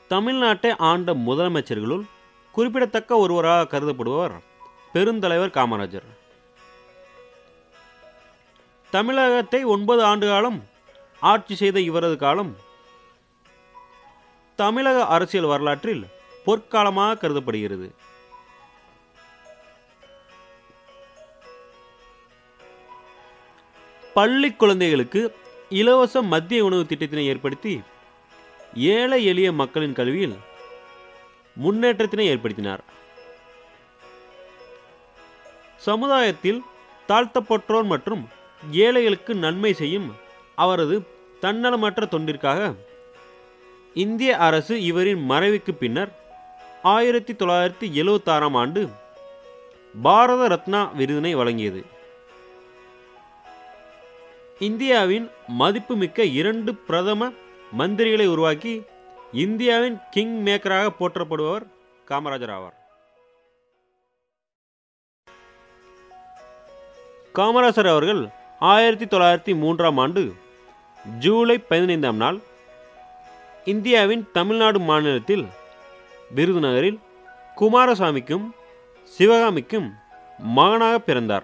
தமிழ்நாட்டை ஆண்ட முதலமைச்சர்களுள் குறிப்பிடத்தக்க ஒருவராக கருதப்படுபவர் பெருந்தலைவர் காமராஜர் தமிழகத்தை ஒன்பது ஆண்டு காலம் ஆட்சி செய்த இவரது காலம் தமிழக அரசியல் வரலாற்றில் பொற்காலமாக கருதப்படுகிறது பள்ளி குழந்தைகளுக்கு இலவச மத்திய உணவு திட்டத்தினை ஏற்படுத்தி ஏழை எளிய மக்களின் கல்வியில் முன்னேற்றத்தினை ஏற்படுத்தினார் சமுதாயத்தில் தாழ்த்தப்பட்டோர் மற்றும் ஏழைகளுக்கு நன்மை செய்யும் அவரது தன்னலமற்ற தொண்டிற்காக இந்திய அரசு இவரின் மறைவுக்கு பின்னர் ஆயிரத்தி தொள்ளாயிரத்தி எழுவத்தாறாம் ஆண்டு பாரத ரத்னா விருதினை வழங்கியது இந்தியாவின் மதிப்புமிக்க இரண்டு பிரதம மந்திரிகளை உருவாக்கி இந்தியாவின் கிங் மேக்கராக போற்றப்படுபவர் காமராஜர் ஆவார் காமராஜர் அவர்கள் ஆயிரத்தி தொள்ளாயிரத்தி மூன்றாம் ஆண்டு ஜூலை பதினைந்தாம் நாள் இந்தியாவின் தமிழ்நாடு மாநிலத்தில் விருதுநகரில் குமாரசாமிக்கும் சிவகாமிக்கும் மகனாக பிறந்தார்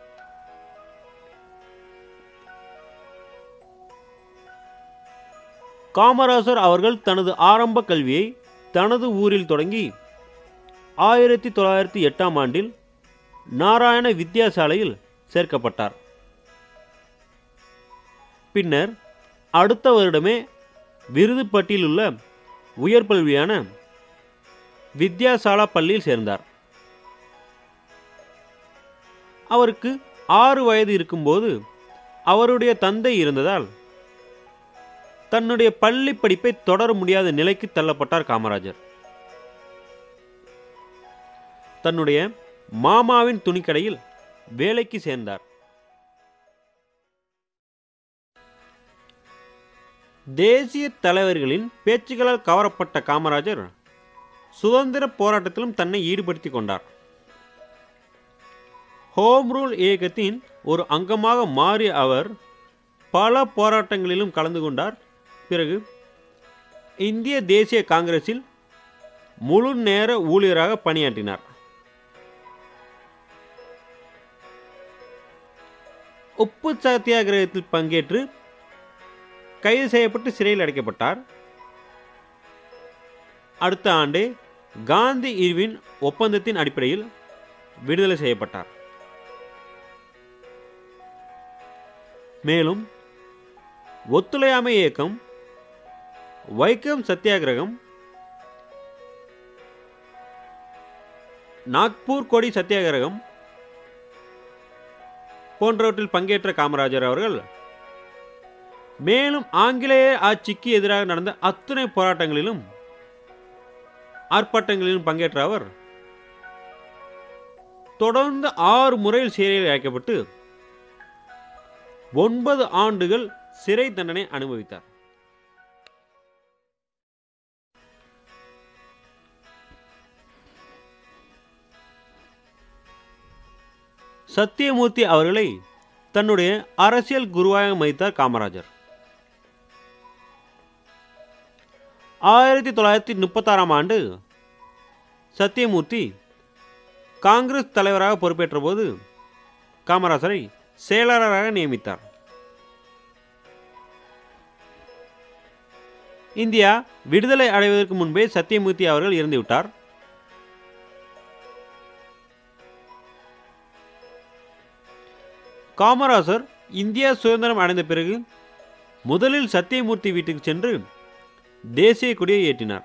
காமராசர் அவர்கள் தனது ஆரம்ப கல்வியை தனது ஊரில் தொடங்கி ஆயிரத்தி தொள்ளாயிரத்தி எட்டாம் ஆண்டில் நாராயண வித்யாசாலையில் சேர்க்கப்பட்டார் பின்னர் அடுத்த வருடமே விருதுப்பட்டியில் உள்ள உயர் கல்வியான வித்யாசாலா பள்ளியில் சேர்ந்தார் அவருக்கு ஆறு வயது இருக்கும்போது அவருடைய தந்தை இருந்ததால் தன்னுடைய பள்ளி படிப்பை தொடர முடியாத நிலைக்கு தள்ளப்பட்டார் காமராஜர் தன்னுடைய மாமாவின் துணிக்கடையில் வேலைக்கு சேர்ந்தார் தேசிய தலைவர்களின் பேச்சுகளால் கவரப்பட்ட காமராஜர் சுதந்திர போராட்டத்திலும் தன்னை ஈடுபடுத்திக் கொண்டார் ஹோம் ரூல் இயக்கத்தின் ஒரு அங்கமாக மாறிய அவர் பல போராட்டங்களிலும் கலந்து கொண்டார் பிறகு இந்திய தேசிய காங்கிரஸில் முழு நேர ஊழியராக பணியாற்றினார் உப்பு சத்தியாகிரகத்தில் பங்கேற்று கைது செய்யப்பட்டு சிறையில் அடைக்கப்பட்டார் அடுத்த ஆண்டே காந்தி இர்வின் ஒப்பந்தத்தின் அடிப்படையில் விடுதலை செய்யப்பட்டார் மேலும் ஒத்துழையாமை இயக்கம் வைக்கம் சத்தியாகிரகம் நாக்பூர் கொடி சத்தியாகிரகம் போன்றவற்றில் பங்கேற்ற காமராஜர் அவர்கள் மேலும் ஆங்கிலேய ஆட்சிக்கு எதிராக நடந்த அத்துணை போராட்டங்களிலும் ஆர்ப்பாட்டங்களிலும் பங்கேற்ற அவர் தொடர்ந்து ஆறு முறையில் சிறையில் அடைக்கப்பட்டு ஒன்பது ஆண்டுகள் சிறை தண்டனை அனுபவித்தார் சத்தியமூர்த்தி அவர்களை தன்னுடைய அரசியல் குருவாக மதித்தார் காமராஜர் ஆயிரத்தி தொள்ளாயிரத்தி முப்பத்தாறாம் ஆண்டு சத்தியமூர்த்தி காங்கிரஸ் தலைவராக பொறுப்பேற்ற போது காமராஜரை செயலாளராக நியமித்தார் இந்தியா விடுதலை அடைவதற்கு முன்பே சத்தியமூர்த்தி அவர்கள் இறந்துவிட்டார் காமராஜர் இந்தியா சுதந்திரம் அடைந்த பிறகு முதலில் சத்தியமூர்த்தி வீட்டுக்கு சென்று தேசிய கொடியை ஏற்றினார்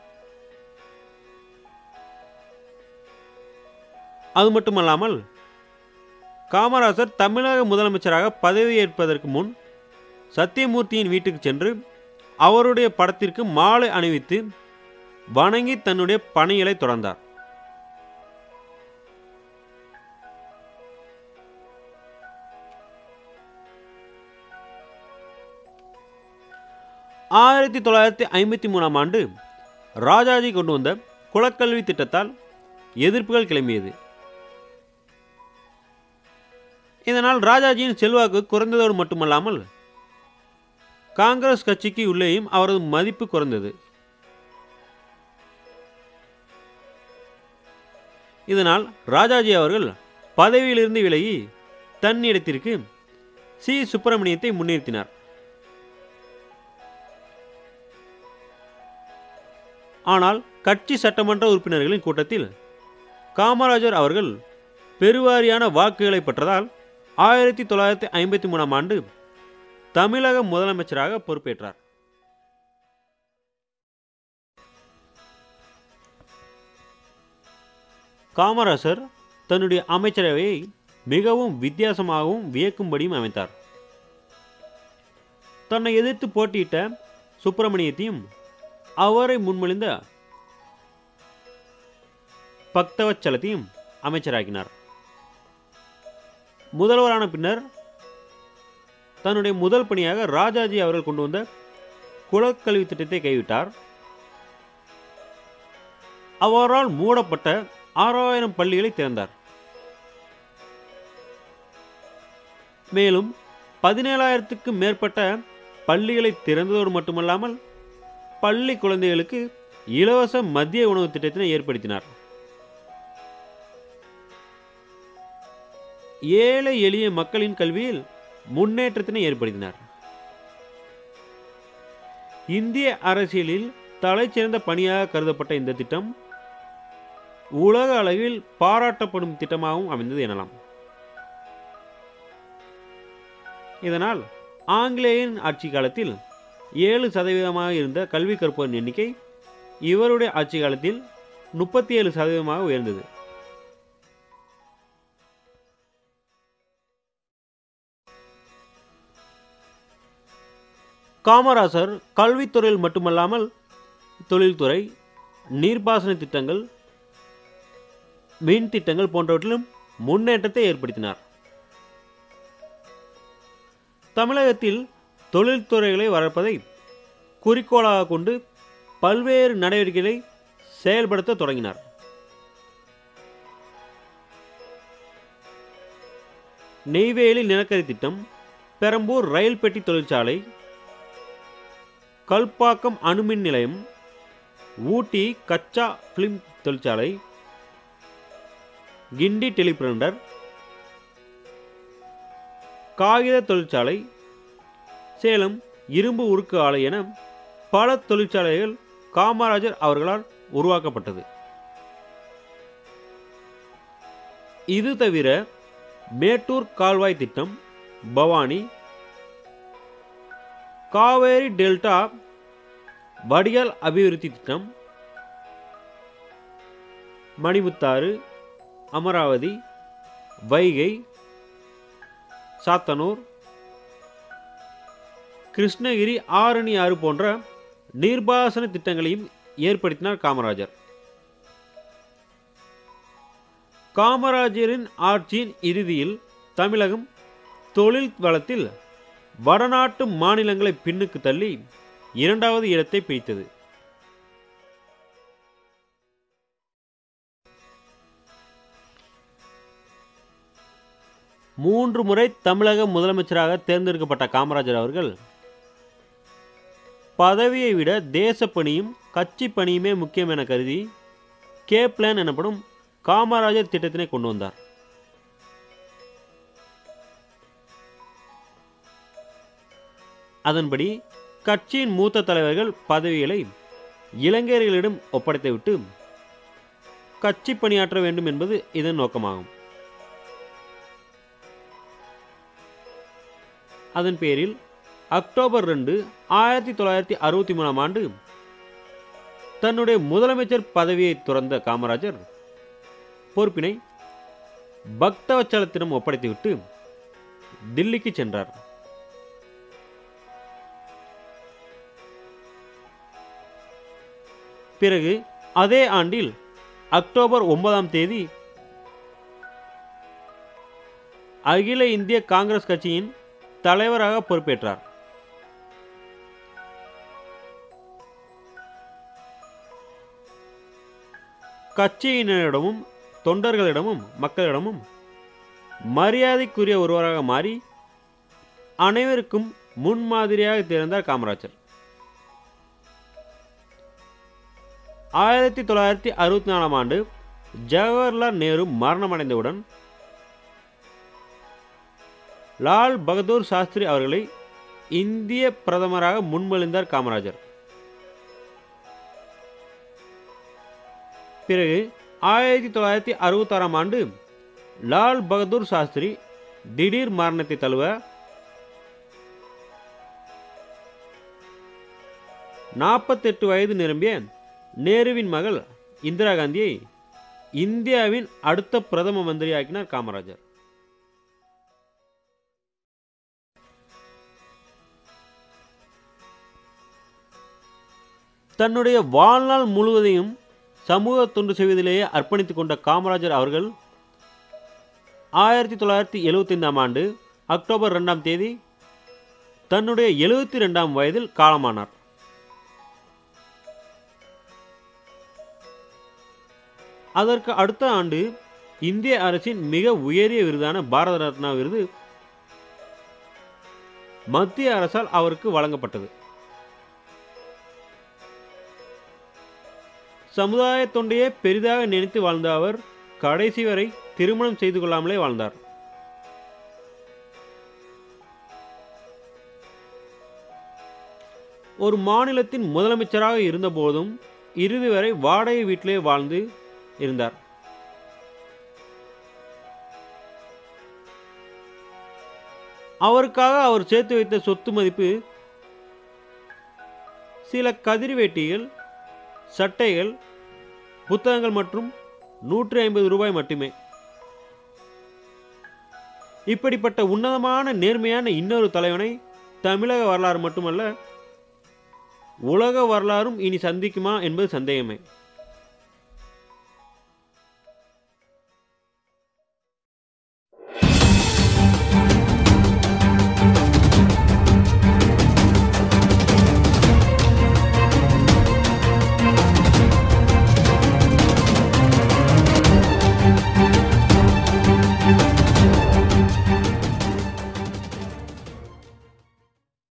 அது மட்டுமல்லாமல் காமராஜர் தமிழக முதலமைச்சராக பதவியேற்பதற்கு முன் சத்தியமூர்த்தியின் வீட்டுக்கு சென்று அவருடைய படத்திற்கு மாலை அணிவித்து வணங்கி தன்னுடைய பணிகளை தொடர்ந்தார் ஆயிரத்தி தொள்ளாயிரத்தி ஐம்பத்தி மூணாம் ஆண்டு ராஜாஜி கொண்டு வந்த குலக்கல்வி திட்டத்தால் எதிர்ப்புகள் கிளம்பியது இதனால் ராஜாஜியின் செல்வாக்கு குறைந்ததோடு மட்டுமல்லாமல் காங்கிரஸ் கட்சிக்கு உள்ளேயும் அவரது மதிப்பு குறைந்தது இதனால் ராஜாஜி அவர்கள் பதவியிலிருந்து விலகி தன்னிடத்திற்கு சி சுப்பிரமணியத்தை முன்னிறுத்தினார் ஆனால் கட்சி சட்டமன்ற உறுப்பினர்களின் கூட்டத்தில் காமராஜர் அவர்கள் பெருவாரியான வாக்குகளை பெற்றதால் ஆயிரத்தி தொள்ளாயிரத்தி ஐம்பத்தி மூணாம் ஆண்டு தமிழக முதலமைச்சராக பொறுப்பேற்றார் காமராசர் தன்னுடைய அமைச்சரவையை மிகவும் வித்தியாசமாகவும் வியக்கும்படியும் அமைத்தார் தன்னை எதிர்த்து போட்டியிட்ட சுப்பிரமணியத்தையும் அவரை முன்மொழிந்த பக்தவச்சலத்தையும் அமைச்சராக்கினார் முதல்வரான பின்னர் தன்னுடைய முதல் பணியாக ராஜாஜி அவர்கள் கொண்டு வந்த குலக்கல்வி திட்டத்தை கைவிட்டார் அவரால் மூடப்பட்ட ஆறாயிரம் பள்ளிகளை திறந்தார் மேலும் பதினேழாயிரத்துக்கும் மேற்பட்ட பள்ளிகளை திறந்ததோடு மட்டுமல்லாமல் பள்ளி குழந்தைகளுக்கு இலவச மதிய உணவு திட்டத்தினை ஏற்படுத்தினார் ஏழை எளிய மக்களின் கல்வியில் முன்னேற்றத்தினை ஏற்படுத்தினார் இந்திய அரசியலில் தலைச்சிறந்த பணியாக கருதப்பட்ட இந்த திட்டம் உலக அளவில் பாராட்டப்படும் திட்டமாகவும் அமைந்தது எனலாம் இதனால் ஆங்கிலேயன் ஆட்சி காலத்தில் ஏழு சதவீதமாக இருந்த கல்வி கற்போரின் எண்ணிக்கை இவருடைய ஆட்சி காலத்தில் முப்பத்தி ஏழு சதவீதமாக உயர்ந்தது காமராசர் கல்வித்துறையில் மட்டுமல்லாமல் தொழில்துறை நீர்ப்பாசன திட்டங்கள் மின் திட்டங்கள் போன்றவற்றிலும் முன்னேற்றத்தை ஏற்படுத்தினார் தமிழகத்தில் தொழில்துறைகளை வளர்ப்பதை குறிக்கோளாக கொண்டு பல்வேறு நடவடிக்கைகளை செயல்படுத்த தொடங்கினார் நெய்வேலி நிலக்கரி திட்டம் பெரம்பூர் ரயில் பெட்டி தொழிற்சாலை கல்பாக்கம் அணுமின் நிலையம் ஊட்டி கச்சா பிலிம் தொழிற்சாலை கிண்டி டெலிபிரிண்டர் காகித தொழிற்சாலை சேலம் இரும்பு உருக்கு ஆலை என பல தொழிற்சாலைகள் காமராஜர் அவர்களால் உருவாக்கப்பட்டது இது தவிர மேட்டூர் கால்வாய் திட்டம் பவானி காவேரி டெல்டா வடிகால் அபிவிருத்தி திட்டம் மணிமுத்தாறு அமராவதி வைகை சாத்தனூர் கிருஷ்ணகிரி ஆரணி ஆறு போன்ற நீர்ப்பாசன திட்டங்களையும் ஏற்படுத்தினார் காமராஜர் காமராஜரின் ஆட்சியின் இறுதியில் தமிழகம் தொழில் வளத்தில் வடநாட்டு மாநிலங்களை பின்னுக்கு தள்ளி இரண்டாவது இடத்தை பிடித்தது மூன்று முறை தமிழக முதலமைச்சராக தேர்ந்தெடுக்கப்பட்ட காமராஜர் அவர்கள் பதவியை விட தேசப்பணியும் கட்சி பணியுமே முக்கியம் என கருதி கே பிளான் எனப்படும் காமராஜர் திட்டத்தினை கொண்டு வந்தார் அதன்படி கட்சியின் மூத்த தலைவர்கள் பதவிகளை இளைஞர்களிடம் ஒப்படைத்துவிட்டு கட்சி பணியாற்ற வேண்டும் என்பது இதன் நோக்கமாகும் அதன் பேரில் அக்டோபர் ரெண்டு ஆயிரத்தி தொள்ளாயிரத்தி அறுபத்தி மூணாம் ஆண்டு தன்னுடைய முதலமைச்சர் பதவியை துறந்த காமராஜர் பொறுப்பினை பக்தவச்சலத்திடம் ஒப்படைத்துவிட்டு தில்லிக்கு சென்றார் பிறகு அதே ஆண்டில் அக்டோபர் ஒன்பதாம் தேதி அகில இந்திய காங்கிரஸ் கட்சியின் தலைவராக பொறுப்பேற்றார் கட்சியினரிடமும் தொண்டர்களிடமும் மக்களிடமும் மரியாதைக்குரிய ஒருவராக மாறி அனைவருக்கும் முன்மாதிரியாக திறந்தார் காமராஜர் ஆயிரத்தி தொள்ளாயிரத்தி அறுபத்தி நாலாம் ஆண்டு ஜவஹர்லால் நேரு மரணமடைந்தவுடன் லால் பகதூர் சாஸ்திரி அவர்களை இந்திய பிரதமராக முன்மொழிந்தார் காமராஜர் பிறகு ஆயிரத்தி தொள்ளாயிரத்தி அறுபத்தாறாம் ஆண்டு லால் பகதூர் சாஸ்திரி திடீர் மரணத்தை தழுவ நாற்பத்தெட்டு வயது நிரம்பிய நேருவின் மகள் இந்திரா காந்தியை இந்தியாவின் அடுத்த பிரதம மந்திரியாக்கினார் காமராஜர் தன்னுடைய வாழ்நாள் முழுவதையும் சமூக தொண்டு செய்வதிலேயே அர்ப்பணித்துக் கொண்ட காமராஜர் அவர்கள் ஆயிரத்தி தொள்ளாயிரத்தி எழுபத்தைந்தாம் ஆண்டு அக்டோபர் ரெண்டாம் தேதி தன்னுடைய எழுபத்தி ரெண்டாம் வயதில் காலமானார் அதற்கு அடுத்த ஆண்டு இந்திய அரசின் மிக உயரிய விருதான பாரத ரத்னா விருது மத்திய அரசால் அவருக்கு வழங்கப்பட்டது சமுதாய தொண்டையே பெரிதாக நினைத்து வாழ்ந்த அவர் கடைசி வரை திருமணம் செய்து கொள்ளாமலே வாழ்ந்தார் ஒரு மாநிலத்தின் முதலமைச்சராக இருந்தபோதும் இறுதி வரை வாடகை வீட்டிலே வாழ்ந்து இருந்தார் அவருக்காக அவர் சேர்த்து வைத்த சொத்து மதிப்பு சில கதிர்வேட்டிகள் சட்டைகள் புத்தகங்கள் மற்றும் நூற்றி ஐம்பது ரூபாய் மட்டுமே இப்படிப்பட்ட உன்னதமான நேர்மையான இன்னொரு தலைவனை தமிழக வரலாறு மட்டுமல்ல உலக வரலாறும் இனி சந்திக்குமா என்பது சந்தேகமே